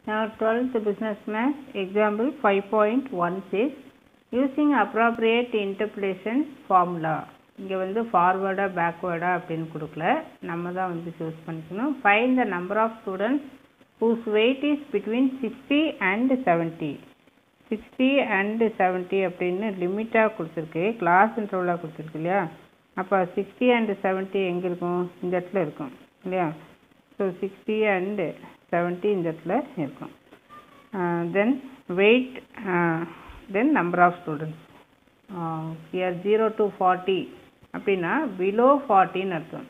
Now 12th business math example 5.16 using appropriate interpolation formula இங்கே வந்து ஃபார்வேர்டா பேக்வேர்டா அப்படின்னு கொடுக்கல நம்ம தான் வந்து சூஸ் பண்ணிக்கணும் find the number of students whose weight is between 60 and 70 sixty and seventy அப்படின்னு லிமிட்டாக கொடுத்துருக்கு கிளாஸ் இன்டர்வலாக கொடுத்துருக்கு இல்லையா அப்போ சிக்ஸ்டி அண்டு செவன்ட்டி எங்கே இருக்கும் இந்த இடத்துல இருக்கும் இல்லையா ஸோ சிக்ஸ்டி அண்டு செவன்ட்டி இந்த இடத்துல இருக்கும் then weight then number of students are zero to forty அப்படின்னா பிலோ ஃபார்ட்டின்னு அர்த்தம்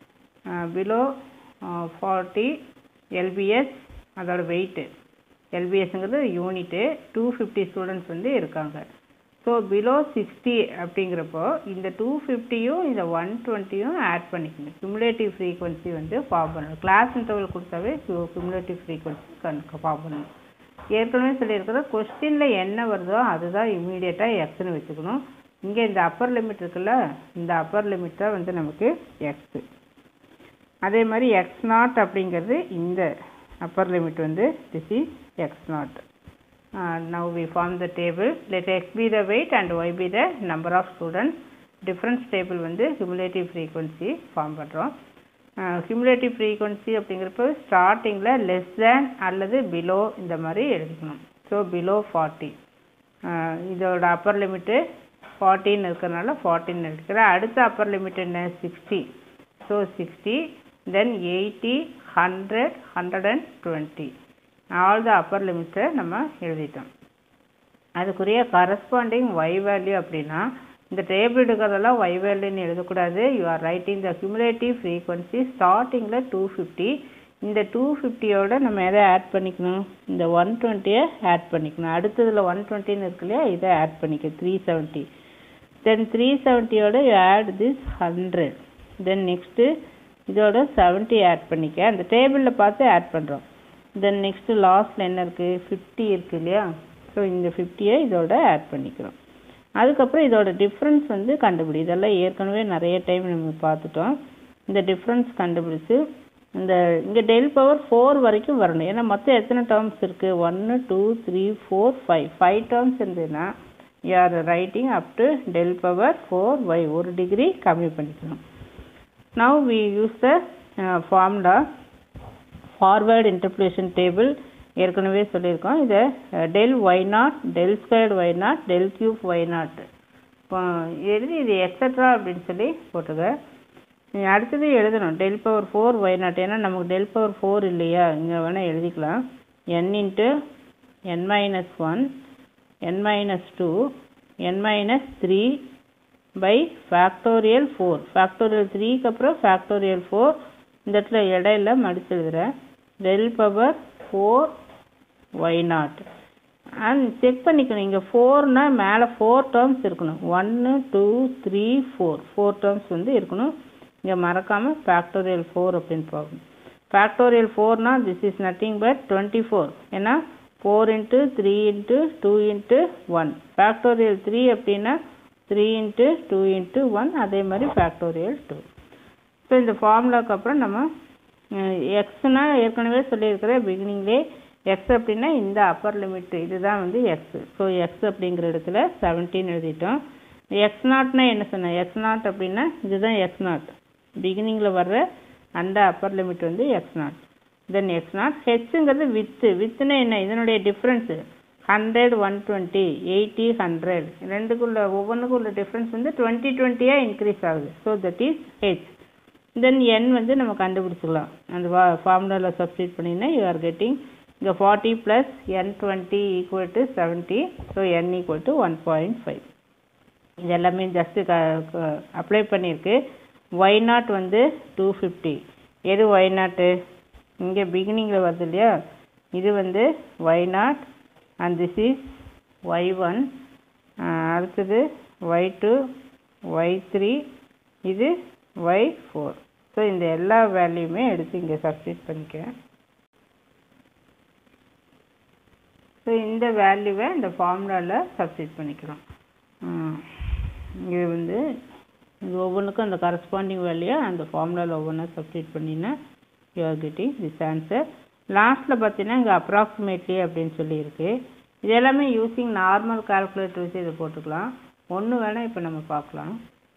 பிலோ ஃபார்ட்டி எல்பிஎஸ் அதோட வெயிட்டு எல்பிஎஸ்ங்கிறது யூனிட்டு டூ ஃபிஃப்டி ஸ்டூடெண்ட்ஸ் வந்து இருக்காங்க ஸோ பிலோ சிக்ஸ்டி அப்படிங்கிறப்போ இந்த டூ ஃபிஃப்டியும் இந்த ஒன் டுவெண்ட்டியும் ஆட் பண்ணிக்கணும் குமுலேட்டிவ் ஃப்ரீக்வன்சி வந்து ஃபார்ம் பண்ணணும் கிளாஸ் இன்டர்வல் கொடுத்தாவே குமுலேட்டிவ் ஃப்ரீக்வன்சி கண் ஃபார்ம் பண்ணணும் ஏற்கனவே சொல்லியிருக்கிற கொஸ்டினில் என்ன வருதோ அதுதான் இம்மீடியட்டாக எக்ஸ்னு வச்சுக்கணும் இங்கே இந்த அப்பர் லிமிட் இருக்குல்ல இந்த அப்பர் லிமிட் தான் வந்து நமக்கு எக்ஸு அதே மாதிரி எக்ஸ் நாட் அப்படிங்கிறது இந்த upper limit வந்து this is x naught. Uh, now we form the table. Let x be the weight and y be the number of students. Difference table வந்து cumulative frequency form பண்ணுறோம் cumulative frequency அப்படிங்கிறப்போ ஸ்டார்டிங்கில் less than அல்லது below இந்த மாதிரி எழுதிக்கணும் so below forty இதோட Appar limit ஃபார்ட்டின்னு இருக்கிறனால ஃபார்ட்டின்னு எடுக்கிறேன் அடுத்த அப்பர் லிமிட் என்ன sixty so sixty then eighty hundred hundred and twenty all the upper லிமிட்ஸை நம்ம எழுதிட்டோம் அதுக்குரிய கரஸ்பாண்டிங் ஒய் வேல்யூ அப்படின்னா இந்த டேபிள் இருக்கிறதெல்லாம் ஒய் வேல்யூன்னு எழுதக்கூடாது you are writing the cumulative frequency ஸ்டார்டிங்கில் டூ ஃபிஃப்டி இந்த டூ ஃபிஃப்டியோட நம்ம எதை ஆட் பண்ணிக்கணும் இந்த ஒன் டுவெண்ட்டியை ஆட் பண்ணிக்கணும் அடுத்ததில் ஒன் டுவெண்ட்டின்னு இருக்கு இல்லையா இதை ஆட் பண்ணிக்க த்ரீ செவன்ட்டி தென் த்ரீ செவன்ட்டியோட you add this hundred then next இதோட செவன்ட்டி ஆட் பண்ணிக்க அந்த டேபிளில் பார்த்து ஆட் பண்ணுறோம் தென் நெக்ஸ்ட்டு லாஸ்ட்டில் என்ன இருக்குது ஃபிஃப்டி இருக்குது இல்லையா ஸோ இந்த ஃபிஃப்டியை இதோட ஆட் பண்ணிக்கிறோம் அதுக்கப்புறம் இதோட டிஃப்ரென்ஸ் வந்து கண்டுபிடி இதெல்லாம் ஏற்கனவே நிறைய டைம் நம்ம பார்த்துட்டோம் இந்த டிஃப்ரென்ஸ் கண்டுபிடிச்சு இந்த இங்கே டெல் பவர் ஃபோர் வரைக்கும் வரணும் ஏன்னா மொத்தம் எத்தனை டேர்ம்ஸ் இருக்குது ஒன்று two three four five five terms இருந்ததுன்னா you are writing up to del power four Y ஒரு டிகிரி கம்மி பண்ணிக்கணும் now we use the uh, formula forward interpolation table ஏற்கனவே சொல்லியிருக்கோம் இதை del Y naught del squared Y naught del cube Y naught எழுதி இது extra அப்படின்னு சொல்லி போட்டுக்க அடுத்தது எழுதணும் del power four Y naught ஏன்னா நமக்கு டெல் பவர் ஃபோர் இல்லையா இங்கே வேணால் எழுதிக்கலாம் n into n minus one n minus two n minus three by factorial four factorial த்ரீக்கு அப்புறம் ஃபேக்டோரியல் ஃபோர் இந்த இடத்துல இடையில மடிச்சு எழுதுகிறேன் del power four Y naught and check பண்ணிக்கணும் இங்கே ஃபோர்னால் மேலே ஃபோர் டேர்ம்ஸ் இருக்கணும் ஒன்று two three four four terms வந்து இருக்கணும் இங்கே மறக்காமல் ஃபேக்டோரியல் ஃபோர் அப்படின்னு போகணும் ஃபேக்டோரியல் ஃபோர்னால் this is nothing but twenty four ஏன்னா four into three into two into one factorial three அப்படின்னா three into two into one அதே மாதிரி ஃபேக்டோரியல் டூ ஸோ இந்த ஃபார்முலாக்கு அப்புறம் நம்ம எக்ஸ்னால் ஏற்கனவே சொல்லியிருக்கிறேன் பிகினிங்லே எக்ஸ் அப்படின்னா இந்த அப்பர் லிமிட் இதுதான் வந்து எக்ஸ் ஸோ எக்ஸ் அப்படிங்கிற இடத்துல செவன்டீன் எழுதிட்டோம் எக்ஸ் நாட்னா என்ன சொன்னேன் எக்ஸ் நாட் அப்படின்னா இதுதான் எக்ஸ் நாட் பிகினிங்கில் வர்ற அந்த அப்பர் லிமிட் வந்து X naught then X naught ஹெச்ங்கிறது வித்து வித்துனா என்ன இதனுடைய difference hundred one twenty eighty hundred ரெண்டுக்குள்ள ஒவ்வொன்றுக்கும் உள்ள டிஃப்ரென்ஸ் வந்து டுவெண்ட்டி டுவெண்ட்டியாக இன்க்ரீஸ் ஆகுது so that is H then n வந்து நம்ம கண்டுபிடிச்சிக்கலாம் அந்த ஃபார்முலாவில் சப்ஸ்டியூட் பண்ணிங்கன்னா யூ ஆர் கெட்டிங் இங்கே forty plus n twenty equal to seventy so n equal to one point five இது எல்லாமே ஜஸ்ட்டு க அப்ளை பண்ணியிருக்கு ஒய் நாட் வந்து டூ ஃபிஃப்டி எது ஒய் நாட்டு இங்கே பிகினிங்கில் வருது இல்லையா இது வந்து Y naught and this is Y one அடுத்தது ஒய் டூ ஒய் த்ரீ இது ஒய் ஃபோர் ஸோ இந்த எல்லா வேல்யூமே எடுத்து இங்கே சப்ஸ்டியூட் பண்ணிக்கிறேன் ஸோ இந்த வேல்யூவை இந்த ஃபார்முலாவில் சப்ஸ்டியூட் பண்ணிக்கிறோம் இது வந்து இது ஒவ்வொன்றுக்கும் அந்த கரஸ்பாண்டிங் வேல்யூ அந்த ஃபார்முலாவில் ஒவ்வொன்றா சப்ஸ்டியூட் பண்ணினா you are getting this answer லாஸ்ட்டில் பார்த்தீங்கன்னா இங்கே அப்ராக்சிமேட்லி அப்படின்னு சொல்லியிருக்கு இது எல்லாமே யூஸிங் நார்மல் கால்குலேட்டர் வச்சு இதை போட்டுக்கலாம் ஒன்று வேணால் இப்போ நம்ம பார்க்கலாம்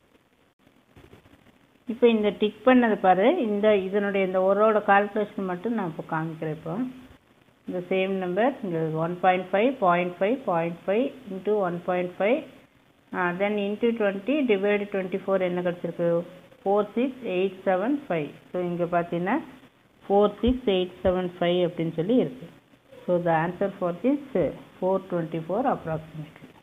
இப்போ இந்த டிக் பண்ணது பாரு இந்த இதனுடைய இந்த ஒரோட கால்குலேஷன் மட்டும் நான் இப்போ காமிக்கிறேன் இப்போ இந்த சேம் நம்பர் இங்கே one point five point five point five into one point five then into twenty divide twenty four என்ன கிடச்சிருக்கு four six eight seven five so இங்கே பார்த்தீங்கன்னா four six eight seven five அப்படின்னு சொல்லி இருக்குது so the answer for this four twenty four approximately